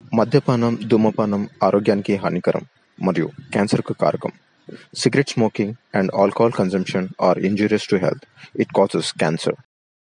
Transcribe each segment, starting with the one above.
మద్యపానం ధూమపానం ఆరోగ్యానికి హానికరం మరియు క్యాన్సర్కు కారకం cigarette smoking and alcohol consumption are injurious to health it causes cancer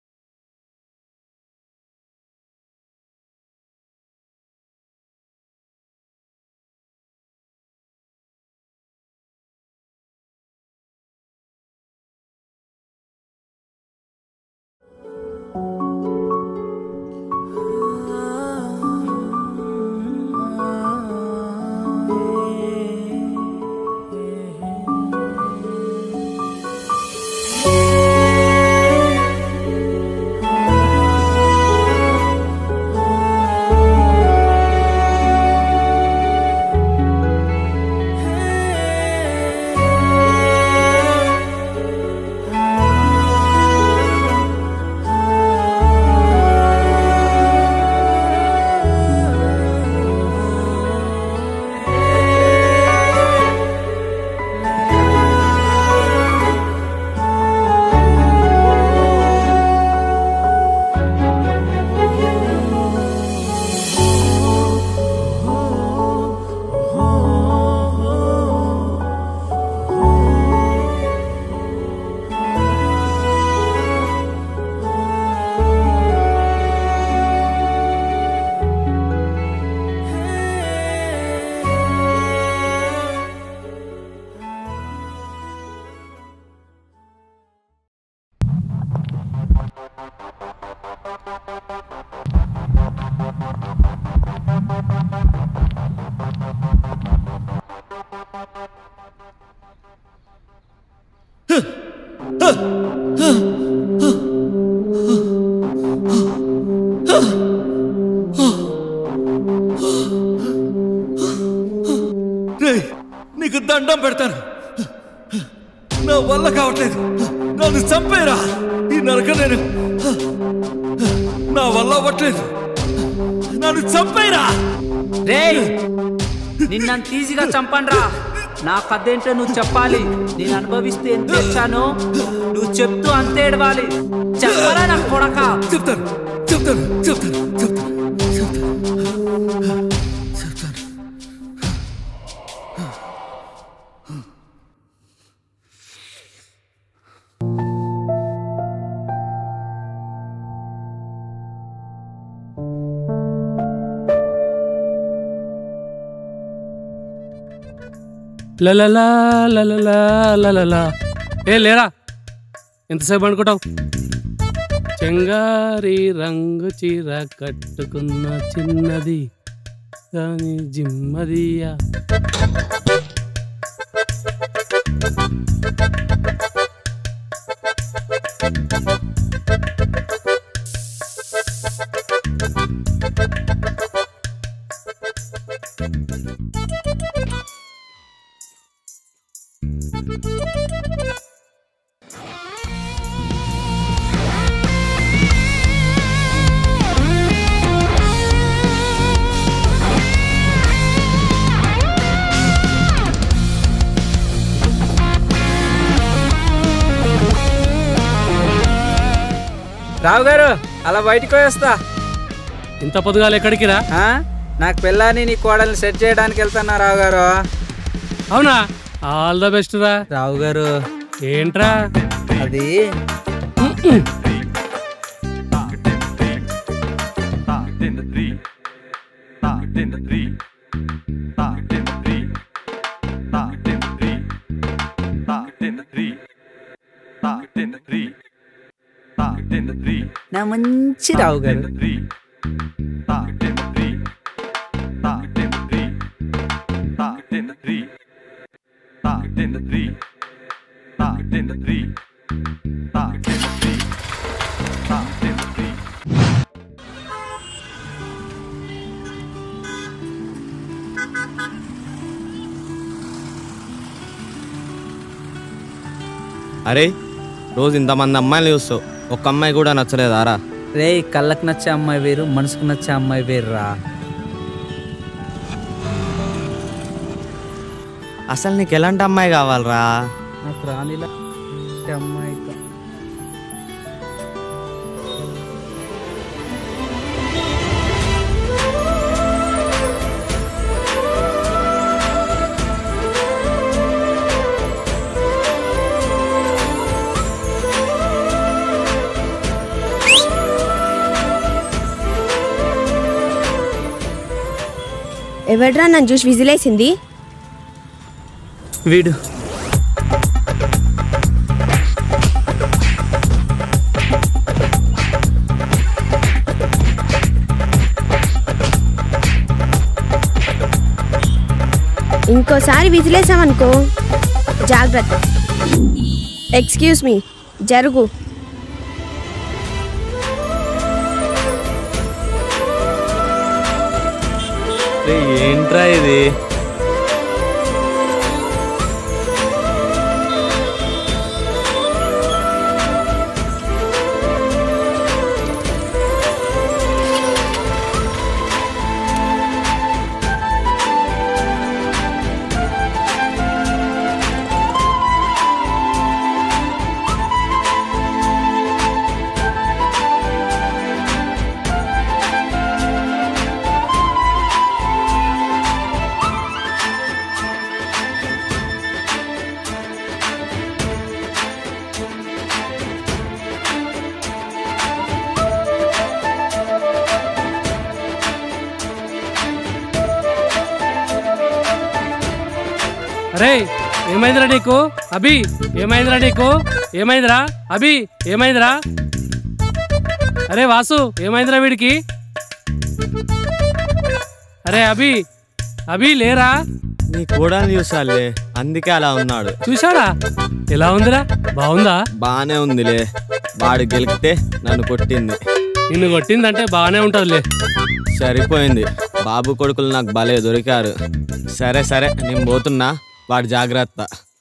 రేయ్, నీకు దండం పెడతాను నా వల్ల కావట్లేదు నన్ను చంపేరా ఈ నరక నేను నా వల్ల అవ్వట్లేదు నన్ను చంపేరా రేయ్ నిన్నంత ఈజీగా చంపండ్రా నా కథ ఏంటో నువ్వు చెప్పాలి నేను అనుభవిస్తే ఎంత తెచ్చానో నువ్వు చెప్తూ అంతే ఏడవాలి చెప్పరా నా కొడక చెప్తాను చెప్తాను చెప్తాను చెప్తాను చెప్తాను చెప్తాను లలలా లలలా లలలా ఏ లేరా ఎంతసేపు అనుకుంటావు చెంగారి రంగు చీర కట్టుకున్న చిన్నది కానీ జిమ్మదియా రావు గారు అలా బయటకు వేస్తా ఇంత పొద్దుగాలు ఎక్కడికి రా నాకు పిల్లని నీ కోడల్ని సెట్ చేయడానికి వెళ్తున్నా రావు గారు అవునా ఆల్ ద బెస్ట్ రా రావు గారు ఏంట్రా అది నా మంచి రావు గారు అరే రోజు ఇంతమంది అమ్మాయిలు చూస్తావు ఒక్క అమ్మాయి కూడా నచ్చలేదారా రే కళ్ళకు నచ్చే అమ్మాయి వేరు మనసుకు నచ్చే అమ్మాయి వేరు రా అసలు నీకు ఎలాంటి అమ్మాయి కావాలరా నాకు రానిలా అమ్మాయి ఎవడ్రా నన్ను చూసి విజిలేసింది వీడు ఇంకోసారి విజిలేసామనుకో జాగ్రత్త ఎక్స్క్యూజ్ మీ జరుగు రే, ఏంట్రా ఇది అరే ఏమైందిరా నీకు అభి ఏమైందిరా నీకు ఏమైందిరా అభి ఏమైందిరా అరే వాసు ఏమైందిరా వీడికి అరే అభి అభి లేరా నీ కూడా చూసాలే అందుకే అలా ఉన్నాడు చూసారా ఎలా ఉందిరా బాగుందా బానే ఉందిలే వాడు గెలికితే నన్ను కొట్టింది నిన్ను కొట్టిందంటే బాగానే ఉంటుందిలే సరిపోయింది బాబు కొడుకులు నాకు భలే దొరికారు సరే సరే నేను పోతున్నా వాడు జాగ్రత్త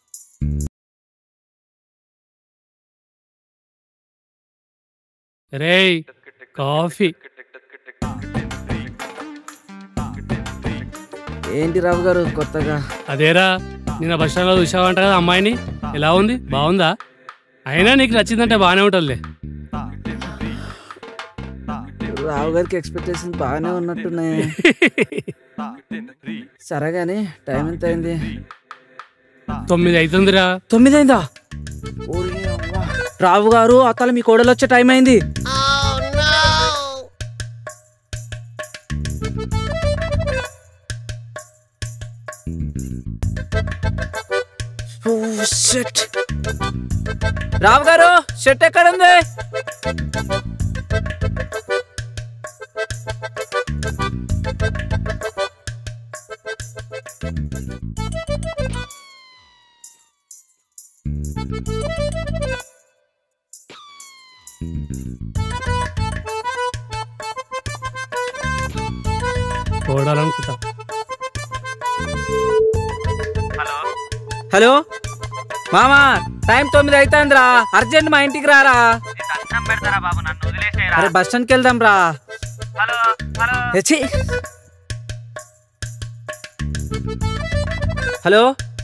రేయ్ కాఫీ ఏంటి రావు గారు కొత్తగా అదేరా నిన్న బస్ స్టాండ్లో చూసావంట కదా అమ్మాయిని ఎలా ఉంది బాగుందా అయినా నీకు నచ్చిందంటే బాగానే ఉంటుందిలే రావు గారికి ఎక్స్పెక్టేషన్ బాగానే ఉన్నట్టున్నాయి సరే కానీ టైం ఎంత అయింది తొమ్మిది అవుతుందిరా తొమ్మిది అయిందా ఓరి అవ్వ. రావు గారు అతల మీ కోడలు వచ్చే టైం అయింది Oh, shit. రావు గారు షర్ట్ ఎక్కడ ఉంది చూడాలనుకుంటా హలో మామా టైం తొమ్మిది అవుతుందిరా అర్జెంట్ మా ఇంటికి రారా అరే బస్ స్టాండ్కి వెళ్దాం రా హెచ్చి. హలో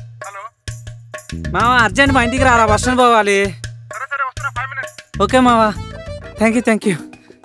మావా అర్జెంట్ మా ఇంటికి రారా బస్ స్టాండ్ పోవాలి ఓకే మావా థ్యాంక్ యూ థ్యాంక్ యూ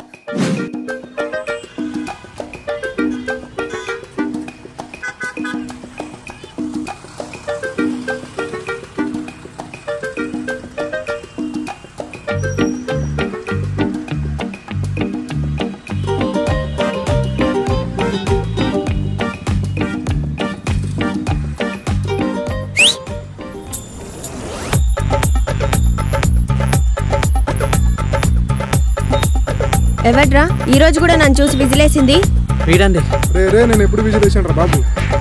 ఎవడ్రా ఈ రోజు కూడా నన్ను చూసి విజిలేసింది వీడండి రే రే నేను ఎప్పుడు విజిట్ చేశాను రా బాబు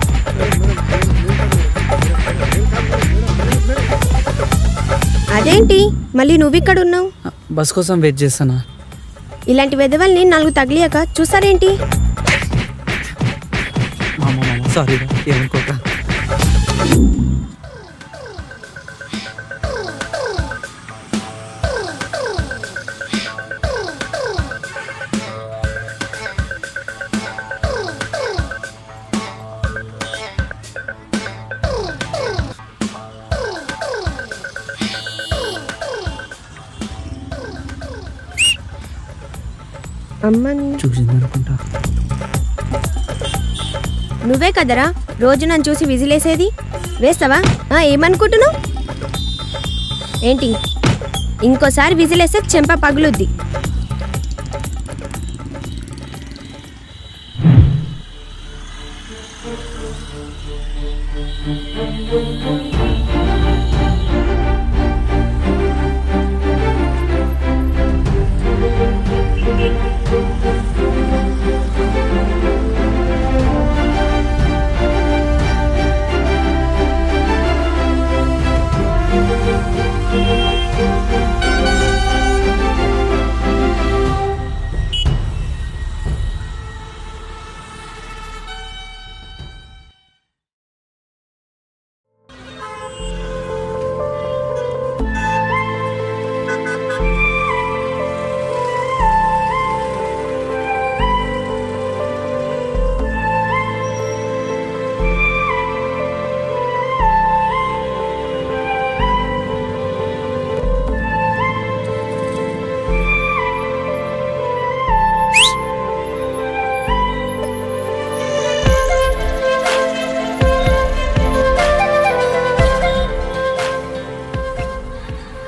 అదేంటి మళ్ళీ నువ్వు ఇక్కడ ఉన్నావు బస్ కోసం వెయిట్ చేస్తానా ఇలాంటి వెధవల్ని నాలుగు తగిలియాక చూసారేంటి మామ మామ సారీ ఏమనుకోక అమ్మని చూసింది అనుకుంటా నువ్వే కదరా రోజు నన్ను చూసి విజిలేసేది వేస్తావా ఆ, ఏమనుకుంటున్నావు ఏంటి ఇంకోసారి విజిలేస్తే చెంప పగులుద్ది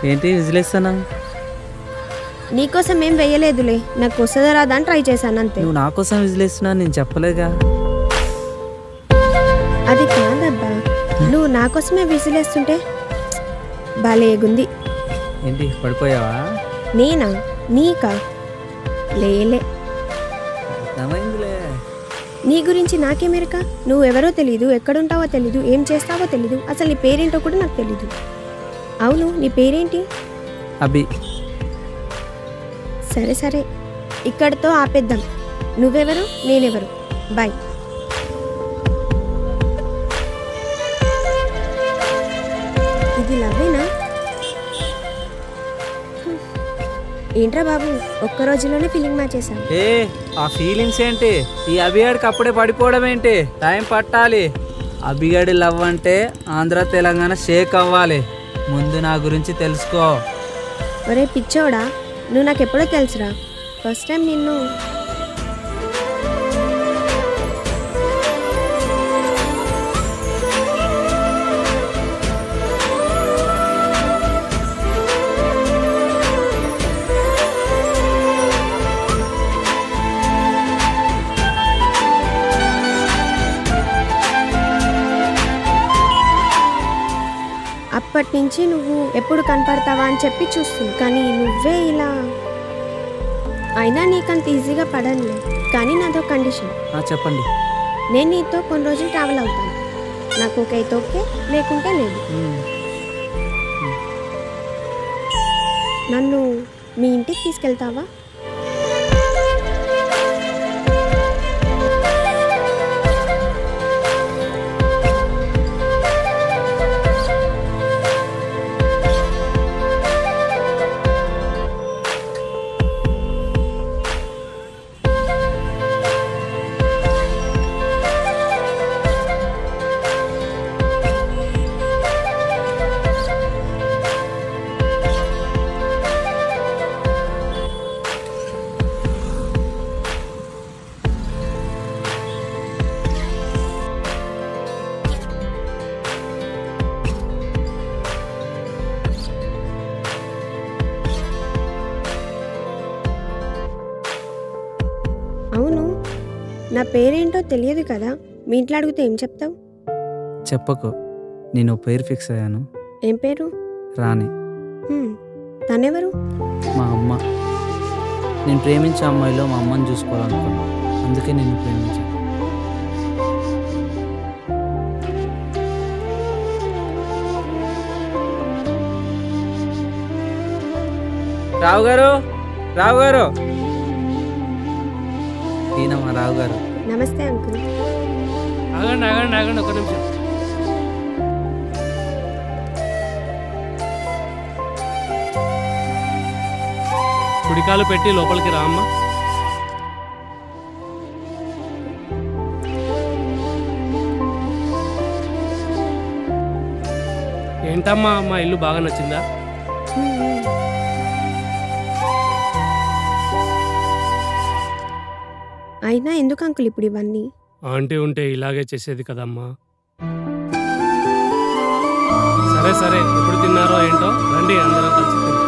ఏంటి విజిలేస్తానా నీకోసం ఏం వెయ్యలేదులే నాకు వస్తుందో రాదా అని ట్రై చేశాను అంతే నువ్వు నా కోసం విజిలేస్తున్నా నేను చెప్పలేగా అది కాదబ్బా నువ్వు నా కోసమే విసిలేస్తుంటే భలేగుంది ఏంటి పడిపోయావా నేనా నీకా లేలే అర్థమైందిలే నీ గురించి నాకేమెరక నువ్వెవరో తెలీదు ఎక్కడుంటావో తెలీదు ఏం చేస్తావో తెలీదు అసలు నీ పేరేంటో కూడా నాకు తెలీదు అవును నీ పేరేంటి అభి సరే సరే ఇక్కడితో ఆపేద్దాం నువ్వెవరు నేనెవరు బాయ్ ఇది లవ్వేనా హ్మ్. ఏంట్రా బాబు ఒక్క రోజులోనే ఫీలింగ్ మార్చేశాను ఏ ఆ ఫీలింగ్స్ ఏంటి ఈ అభిగాడికి అప్పుడే పడిపోవడం ఏంటి టైం పట్టాలి అభిగాడి లవ్ అంటే ఆంధ్ర తెలంగాణ షేక్ అవ్వాలి ముందు నా గురించి తెలుసుకో ఒరే పిచ్చోడా నువ్వు నాకు ఎప్పుడో తెలుసురా ఫస్ట్ టైం నిన్ను అప్పటి నుంచి నువ్వు ఎప్పుడు కనపడతావా అని చెప్పి చూస్తుంది కానీ నువ్వే ఇలా అయినా నీకంత ఈజీగా పడనులే కానీ నాదో కండిషన్ ఆ, చెప్పండి నేను నీతో కొన్ని రోజులు ట్రావెల్ అవుతాను నాకు ఓకే అయితే ఓకే లేకుంటే లేదు మ్మ్. నన్ను మీ ఇంటికి తీసుకెళ్తావా అవును నా పేరేంటో తెలియదు కదా మీ ఇంట్లో అడిగితే ఏం చెప్తావు చెప్పకు నేను ఓ పేరు ఫిక్స్ అయ్యాను ఏం పేరు రాణి హ్మ్, తనెవరు మా అమ్మ నేను ప్రేమించే అమ్మాయిలో మా అమ్మని చూసుకోవాలనుకున్నా అందుకే నేను ప్రేమించాను రావు గారు రావు గారు ఈయన మా రావు గారు నమస్తే అంకుల్ ఆగండి ఆగండి ఆగండి ఒక నిమిషం కుడికాలు పెట్టి లోపలికి రా అమ్మా ఏంటమ్మా మా ఇల్లు బాగా నచ్చిందా హ్మ్, హ్మ్. అయినా ఎందుకు అంకుల్ ఇప్పుడు ఇవన్నీ ఆంటీ ఉంటే ఇలాగే చేసేది కదమ్మా సరే సరే ఎప్పుడు తిన్నారో ఏంటో రండి అందరం కలిసి తిందాం.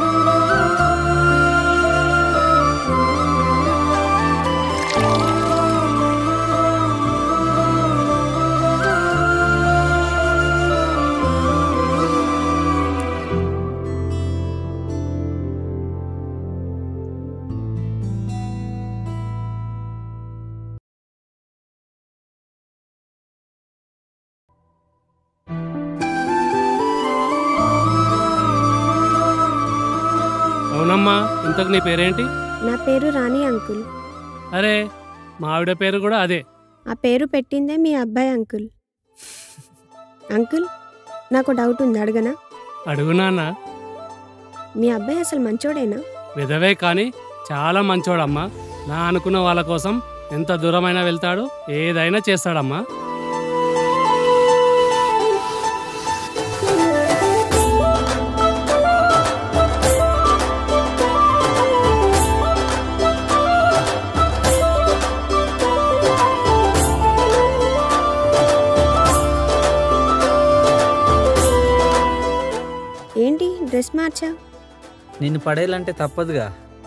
అవునమ్మా ఇంతకు నీ పేరేంటి నా పేరు రాణి అంకుల్ అరే మా ఆవిడ పేరు కూడా అదే ఆ పేరు పెట్టిందే మీ అబ్బాయి అంకుల్ అంకుల్ నాకు డౌట్ ఉంది అడగనా అడుగునానా మీ అబ్బాయి అసలు మంచోడేనా విధవే కానీ చాలా మంచోడమ్మా నా అనుకున్న వాళ్ళ కోసం ఎంత దూరమైనా వెళ్తాడు ఏదైనా చేస్తాడమ్మా ఏంటి డ్రెస్ మార్ మార్చావు నిన్ను పడేయాలంటే తప్పదుగా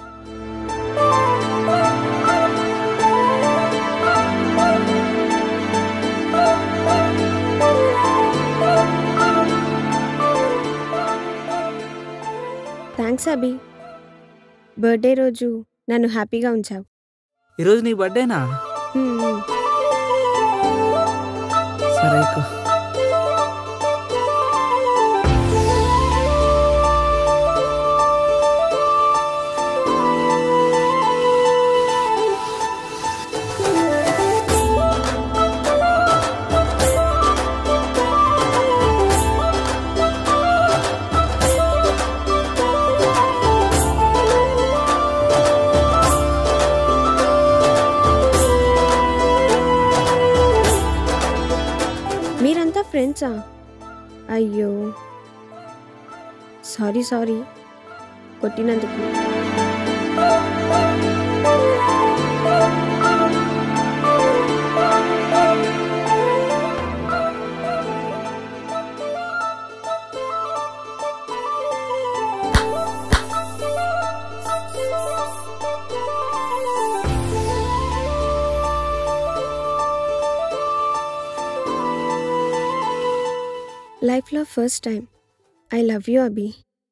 థ్యాంక్స్ అభి బర్త్డే రోజు నన్ను హ్యాపీగా ఉంచావు ఈరోజు నీ బర్త్డేనా హ్మ్, హ్మ్. సరే ఎక్కు. మీరంతా ఫ్రెండ్సా అయ్యో సారీ సారీ కొట్టినందుకు లైఫ్లో first time I love you Abhi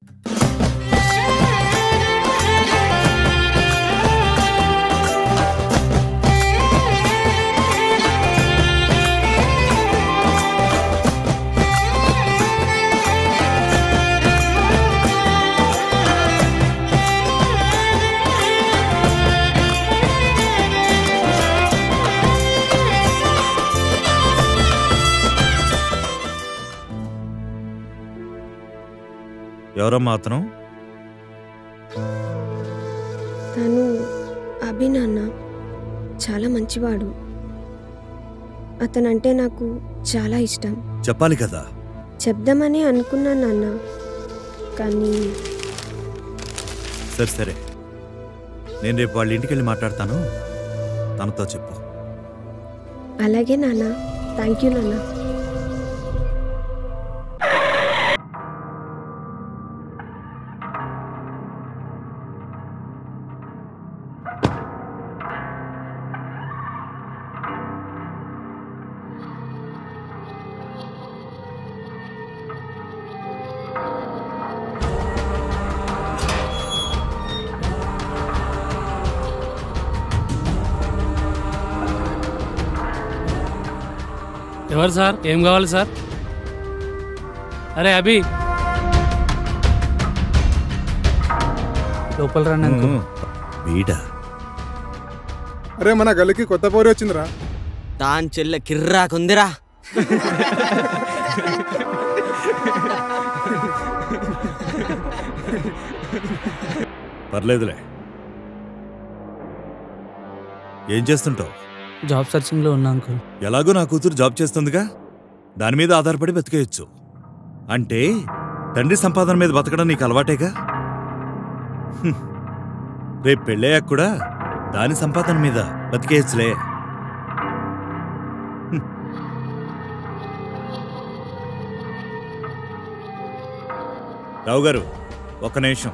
ఎవరమ్మా అతను తను అభి నాన్న చాలా మంచివాడు అతనంటే నాకు చాలా ఇష్టం చెప్పాలి కదా చెప్దామని అనుకున్నాను నాన్న కానీ సరే సరే నేను రేపు వాళ్ళ ఇంటికి వెళ్ళి మాట్లాడతాను తనతో చెప్పు అలాగే నాన్న థ్యాంక్ యూ నాన్న ఎవరు సార్ ఏం కావాలి సార్ అరే అభి లోపల రండి అంకుల్. వీడా అరే మన గలికి కొత్త పోరి వచ్చిందిరా దాని చెల్లె కిర్రాకుందిరా పర్లేదులే ఏం చేస్తుంటావు జాబ్ సర్చింగ్ లో ఉన్నా అంకుల్ ఎలాగో నా కూతురు జాబ్ చేస్తుందిగా దాని మీద ఆధారపడి బతికేయచ్చు అంటే తండ్రి సంపాదన మీద బతకడం నీకు అలవాటేగా హ్మ్. రేపు పెళ్ళయ్యాక కూడా దాని సంపాదన మీద బతికేయచ్చులే హ్మ్. రావు గారు ఒక్క నిమిషం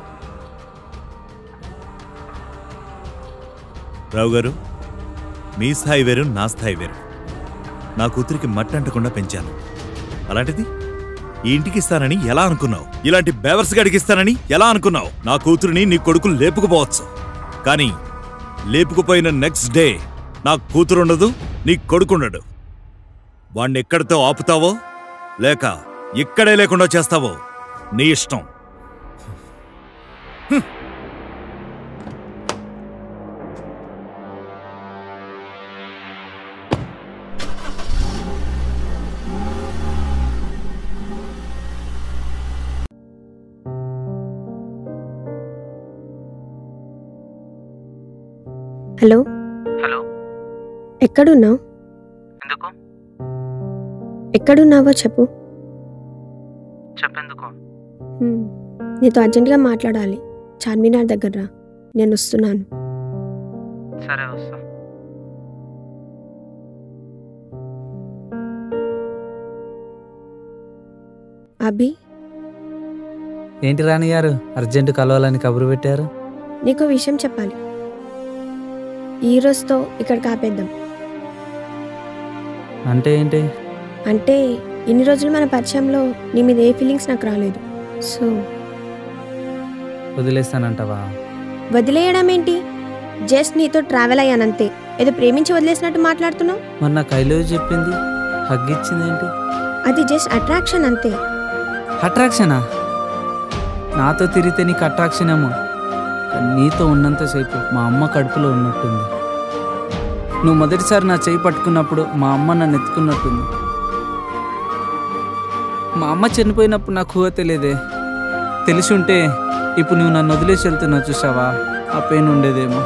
రావు గారు మీ స్థాయి వేరు నా స్థాయి వేరు నా కూతురికి మట్టి అంటకుండా పెంచాను అలాంటిది ఈ ఇంటికి ఇస్తానని ఎలా అనుకున్నావు ఇలాంటి బేవర్స్ గడికి ఇస్తానని ఎలా అనుకున్నావు నా కూతురిని నీ కొడుకు లేపుకుపోవచ్చు కానీ లేపుకుపోయిన నెక్స్ట్ డే నా కూతురు ఉండదు నీ కొడుకుండడు వాణ్ణి ఎక్కడితో ఆపుతావో లేక ఇక్కడే లేకుండా చేస్తావో నీ ఇష్టం హలో హలో ఎక్కడున్నావు ఎందుకు ఎక్కడున్నావో చెప్పు చెప్పెందుకు హ్మ్. నీతో అర్జెంటుగా మాట్లాడాలి చార్మినార్ దగ్గర రా నేను వస్తున్నాను సరే వస్తా అభి ఏంటి రాణి గారు అర్జెంటు కలవాలని కబురు పెట్టారు నీకు విషయం చెప్పాలి ఈ రోజుతో ఇక్కడ కాపేద్దాం అంటే ఏంటి అంటే ఇన్ని రోజులు మన పరిచయంలో నీ మీద ఏ ఫీలింగ్స్ నాకు రాలేదు సో వదిలేస్తానంటావా వదిలేయడం ఏంటి జస్ట్ నీతో ట్రావెల్ అయ్యానంతే ఏదో ప్రేమించి వదిలేసినట్టు మాట్లాడుతున్నావు మరి నాకు ఐ లవ్ యూ చెప్పింది హగ్ ఇచ్చింది ఏంటి అది జస్ట్ అట్రాక్షన్ అంతే అట్రాక్షనా నాతో తిరిగితే నీకు అట్రాక్షన్ ఏమో కానీ నీతో ఉన్నంతసేపు మా అమ్మ కడుపులో ఉన్నట్టుంది నువ్వు మొదటిసారి నా చేయి పట్టుకున్నప్పుడు మా అమ్మ నన్ను ఎత్తుకున్నట్టుంది మా అమ్మ చనిపోయినప్పుడు నాకు ఊహ తెలియదే తెలిసి ఉంటే ఇప్పుడు నువ్వు నన్ను వదిలేసి వెళ్తున్నావు చూసావా ఆ పెయిన్ ఉండేదేమో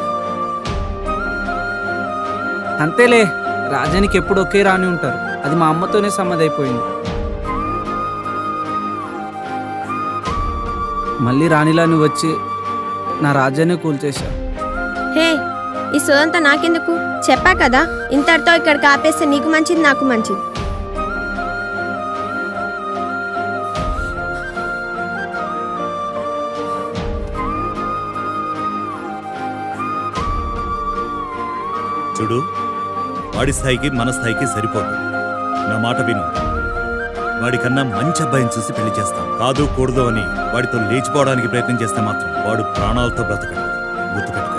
అంతేలే రాజానికి ఎప్పుడు ఒకే రాని ఉంటారు అది మా అమ్మతోనే సమ్మదైపోయింది మళ్ళీ రాణిలా నువ్వు వచ్చి నా రాజ్యాన్ని కూల్చేశావు హే ఈ సోదంతా నాకెందుకు చెప్పా కదా ఇంతటితో ఇక్కడికి ఆపేస్తే నీకు మంచిది నాకు మంచిది చూడు వాడి స్థాయికి మన స్థాయికి సరిపోదు నా మాట విను వాడికన్నా మంచి అబ్బాయిని చూసి పెళ్లి చేస్తాం కాదు కూడదు అని వాడితో లేచిపోవడానికి ప్రయత్నం చేస్తే మాత్రం వాడు ప్రాణాలతో బ్రతకడు గుర్తుపెట్టుకో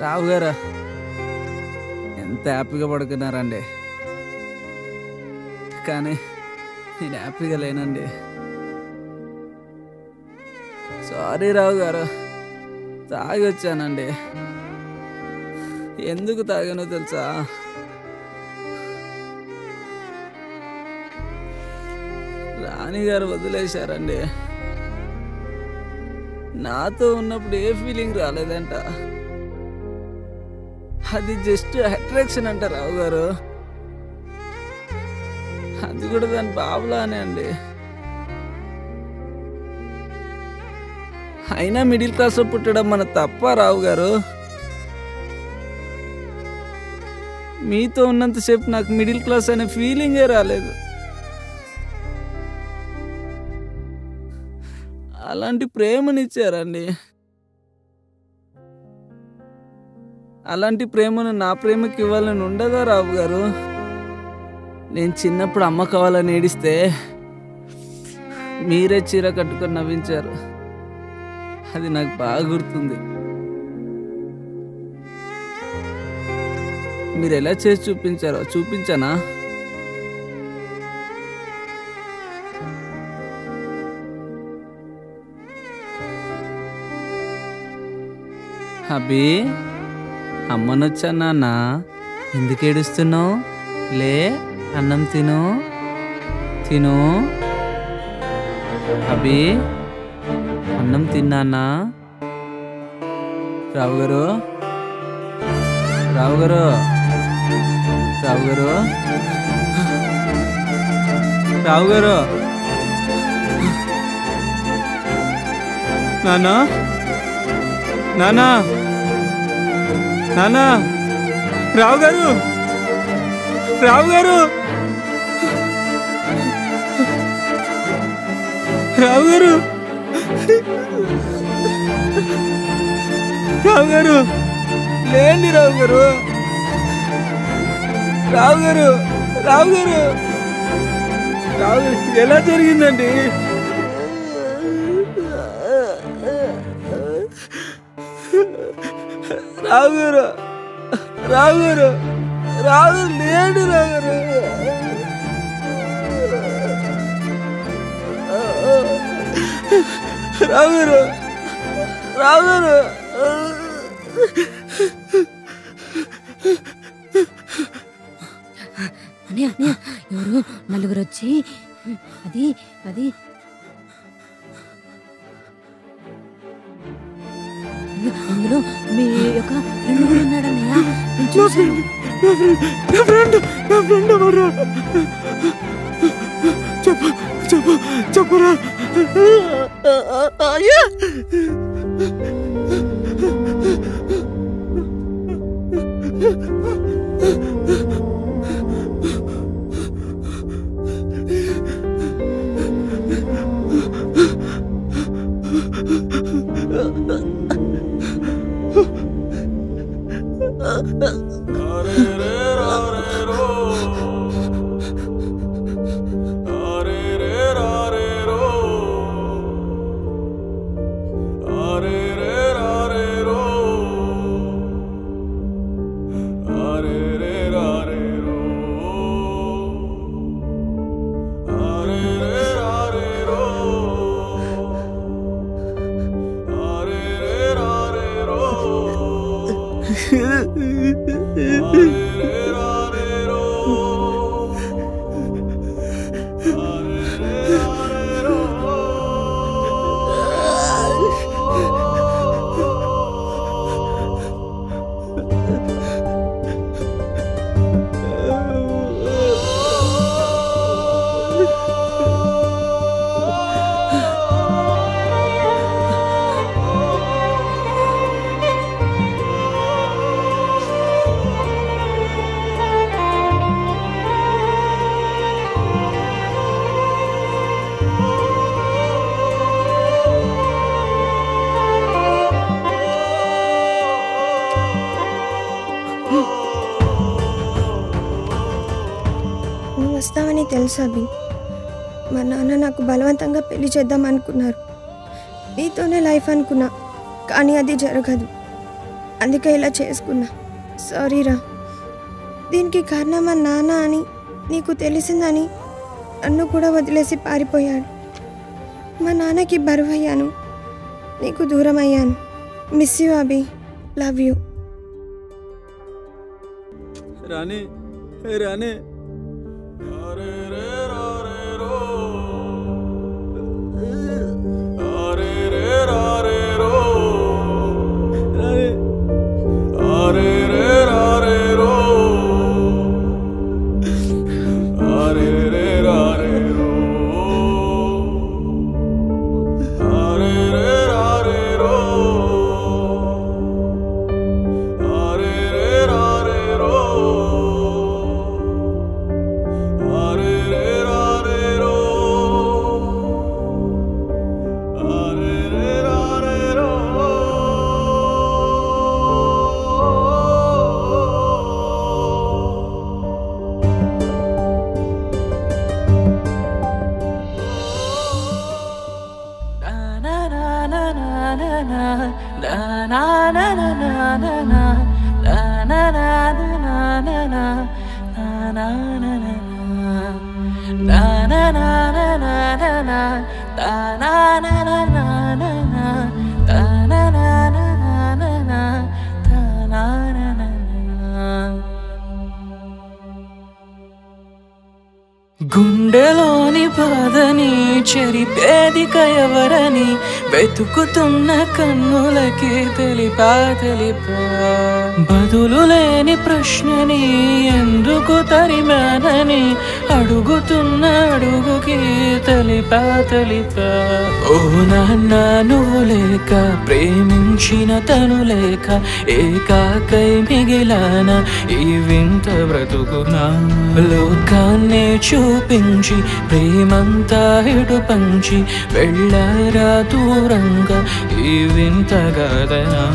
రావు గారు ఎంత హ్యాపీగా పడుకున్నారండి కానీ నేను హ్యాపీగా లేనండి సారీ రావు గారు తాగి వచ్చానండి ఎందుకు తాగానో తెలుసా రాణి గారు వదిలేశారండి నాతో ఉన్నప్పుడు ఏ ఫీలింగ్ రాలేదంట అది జస్ట్ అట్రాక్షన్ అంట రావు గారు అది కూడా దాని బాబులానే అండి అయినా మిడిల్ క్లాస్లో పుట్టడం మన తప్ప రావు గారు మీతో ఉన్నంతసేపు నాకు మిడిల్ క్లాస్ అనే ఫీలింగే రాలేదు అలాంటి ప్రేమనిచ్చారండి అలాంటి ప్రేమను నా ప్రేమకి ఇవ్వాలని ఉండదా రావు గారు నేను చిన్నప్పుడు అమ్మ కావాలని ఏడిస్తే మీరే చీర కట్టుకొని నవ్వించారు అది నాకు బాగా గుర్తుంది మీరు ఎలా చేసి చూపించారో చూపించానా అభి అమ్మనొచ్చా నాన్న ఎందుకు ఏడుస్తున్నావు లే అన్నం తిను తిను అభి అన్నం తిన్నానా రావు గారు రావు గారు రావు గారు రావు గారు నానా నానా నానా రావు గారు రావు గారు రావు గారు రావు గారు లేండి రావు గారు రావు గారు రావు గారు రావు గారు ఎలా జరిగిందండి రావు గారు రావు గారు రావు గారు లేండి రావు గారు రావు గారు రావు గారు అని అని ఎవరు నలుగురు వచ్చి అది అది అందులో మీ యొక్క ఫ్రెండ్ కూడా ఉన్నాడన్నయ్య నేను చూశాను నా ఫ్రెండ్ నా ఫ్రెండ్ ఎవరు చెప్పు చెప్పు చెప్పురా అయ్యా నువ్వు వస్తావని తెలుసు అభి మా నాన్న నాకు బలవంతంగా పెళ్లి చేద్దాం అనుకున్నారు నీతోనే లైఫ్ అనుకున్నా కానీ అది జరగదు అందుకే ఇలా చేసుకున్నా సారీరా దీనికి కారణం మా నాన్న అని నీకు తెలిసిందని నన్ను కూడా వదిలేసి పారిపోయాడు మా నాన్నకి బరువయ్యాను నీకు దూరం అయ్యాను miss you Abhi love you రాణి రాణి గుండెలోని బాధని చెరిపేదిక ఎవరని వెతుకుతున్న కన్నులకి తెలిపా తెలిపా బదులు లేని ప్రశ్నని ఎందుకు తరిమానని అడుగుతున్న అడుగుకి తెలిపా తెలిపా ఓ నాన్న నువ్వు లేక ప్రేమించిన తను లేక ఏకాకై మిగిలాన ఈ వింత బ్రతుకునా లోకాన్నే చూపించి ప్రేమంతా ఇటు పంచి వెళ్ళారా దూరంగా ఈ వింత గదనా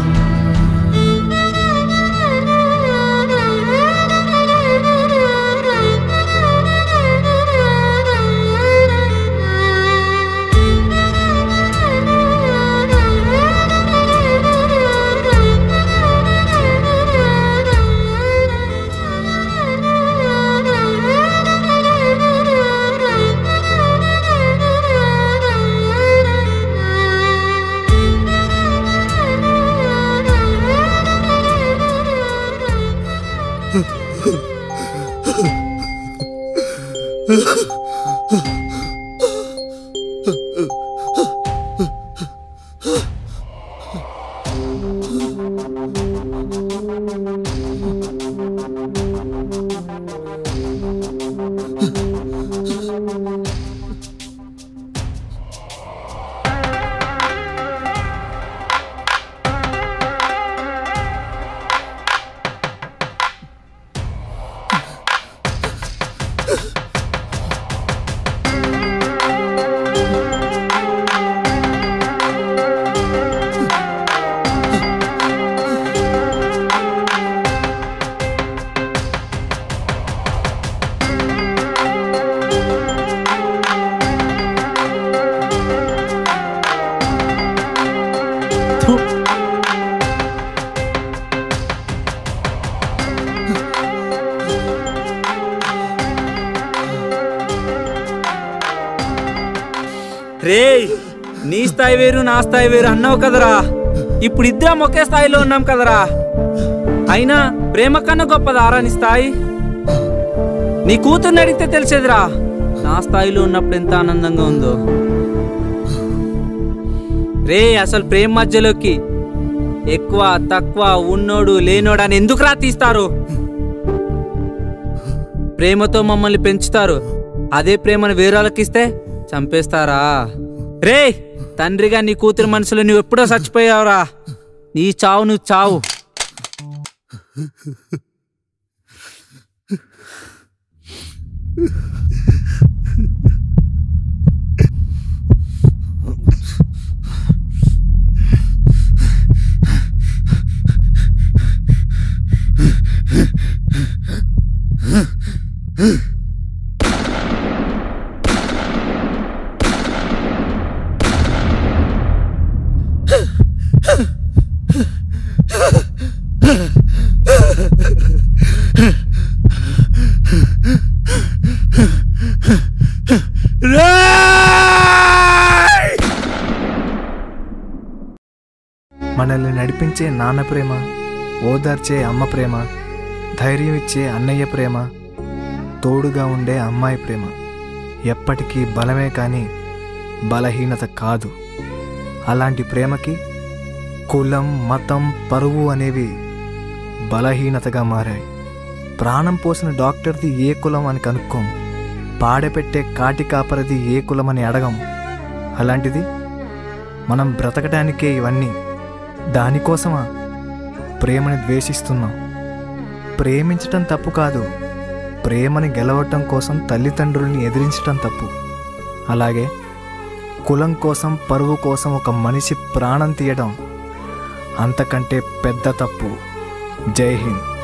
రేయ్ నీ స్థాయి వేరు నా స్థాయి వేరు అన్నావు కదరా ఇప్పుడు ఇద్దరం ఒకే స్థాయిలో ఉన్నాం కదరా అయినా ప్రేమ కన్నా గొప్పదారా నీ స్థాయి నీ కూతుర్ని అడిగితే తెలిసేదిరా నా స్థాయిలో ఉన్నప్పుడు ఎంత ఆనందంగా ఉందో రే అసలు ప్రేమ మధ్యలోకి ఎక్కువ తక్కువ ఉన్నోడు లేనోడు అని ఎందుకురా తీస్తారు ప్రేమతో మమ్మల్ని పెంచుతారు అదే ప్రేమను వేరేళ్ళకి ఇస్తే చంపేస్తారా రే తండ్రిగా నీ కూతురు మనసులో నువ్వు ఎప్పుడో చచ్చిపోయావురా నీ చావు నువ్వు చావు లాలించే నాన్న ప్రేమ ఓదార్చే అమ్మ ప్రేమ ధైర్యం ఇచ్చే అన్నయ్య ప్రేమ తోడుగా ఉండే అమ్మాయి ప్రేమ ఎప్పటికీ బలమే కానీ బలహీనత కాదు అలాంటి ప్రేమకి కులం మతం పరువు అనేవి బలహీనతగా మారాయి ప్రాణం పోసిన డాక్టర్ది ఏ కులం అని కనుక్కోం పాడెపెట్టే కాటి కాపరిది ఏ కులం అని అడగం అలాంటిది మనం బ్రతకడానికే ఇవన్నీ దానికోసమా ప్రేమని ద్వేషిస్తున్నాం ప్రేమించటం తప్పు కాదు ప్రేమని గెలవటం కోసం తల్లిదండ్రుల్ని ఎదిరించటం తప్పు అలాగే కులం కోసం పరువు కోసం ఒక మనిషి ప్రాణం తీయడం అంతకంటే పెద్ద తప్పు జై హింద్